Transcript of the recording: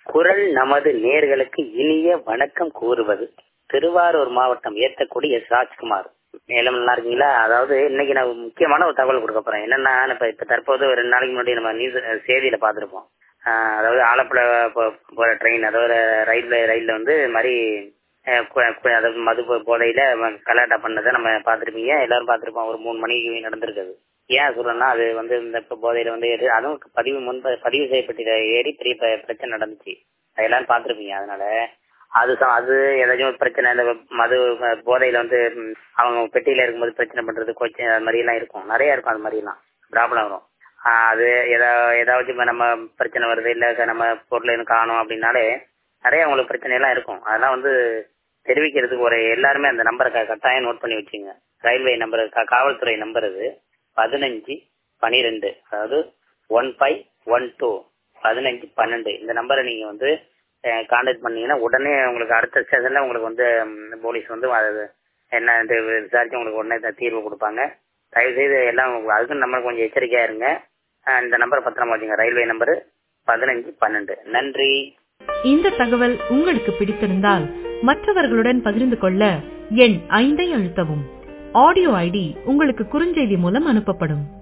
குரல் நமது நேர்களுக்கு இனிய வணக்கம் கூறுவது திருவாரூர் மாவட்டம் ஏத்தக்குடி எஸ் ராஜ்குமார் மேலும் நல்லா இருக்கீங்களா அதாவது இன்னைக்கு நான் முக்கியமான ஒரு தகவல் கொடுக்க போறேன் என்னன்னா இப்ப இப்ப தற்போது ஒரு ரெண்டு நாளைக்கு முன்னாடி நம்ம நியூஸ் செய்தியில பார்த்திருப்போம் ஆஹ் அதாவது ஆலப்புழை போ- போற ட்ரெயின் அதாவது ரயில்வே ரயில்ல வந்து இது மாதிரி அஹ் கு- கு- அதாவது மது போ- போதையில கலாட்டா பண்ணதை நம்ம பார்த்திருப்பீங்க எல்லாரும் பார்த்திருப்போம் ஒரு மூணு மணிக்கு நடந்திருக்குது ஏன் சொல்றேன்னா அது வந்து இந்த இப்ப போதையில வந்து எது- அதுவும் பதிவு முன்பு பதிவு செய்யப்பட்ட ஏறி பெரிய ப- பிரச்சனை நடந்துச்சு அது எல்லாரும் பார்த்திருப்பீங்க அதனால அது ச- அது ஏதாச்சும் ஒரு பிரச்சனை இந்த மது அஹ், போதையில வந்து ம், அவங்க பெட்டியில இருக்கும்போது பிரச்சனை பண்றது கோச்சிங் அது மாதிரி எல்லாம் இருக்கும் நிறைய இருக்கும் அது மாதிரி எல்லாம் ப்ராப்ளம் வரும் ஆஹ் அது ஏதா ஏதாச்சும் இப்ப நம்ம பிரச்சனை வருது இல்ல க- நம்ம பொருள் எதுவும் காணும் அப்படின்னாலே நிறைய உங்களுக்கு பிரச்சனை எல்லாம் இருக்கும் அதெல்லாம் வந்து தெரிவிக்கிறதுக்கு ஒரு எல்லாருமே அந்த நம்பரை க- கட்டாயம் நோட் பண்ணி வச்சுங்க ரயில்வே நம்பர் காவல்துறை நம்பர் இது பதினஞ்சு பனிரெண்டு அதாவது ஒன் ஃபைவ் ஒன் டூ பதினஞ்சு பன்னெண்டு இந்த நம்பரை நீங்க வந்து கான்டாக்ட் பண்ணீங்கன்னா உடனே உங்களுக்கு அடுத்த ஸ்டேஷன்ல உங்களுக்கு வந்து ம், போலீஸ் வந்து அது என்ன இது விசாரிச்சு உங்களுக்கு உடனே த- தீர்வு கொடுப்பாங்க தயவு செய்து எல்லாம் உங்க- அதுக்கும் நம்ம கொஞ்சம் எச்சரிக்கையா இருங்க அஹ், இந்த நம்பரை பத்திரமா வச்சுங்க ரயில்வே நம்பரு பதினஞ்சு பன்னெண்டு நன்றி இந்த தகவல் உங்களுக்கு பிடித்திருந்தால் மற்றவர்களுடன் பகிர்ந்து கொள்ள எண் ஐந்தை அழுத்தவும் ஆடியோ ஐடி உங்களுக்கு குறுஞ்செய்தி மூலம் அனுப்பப்படும்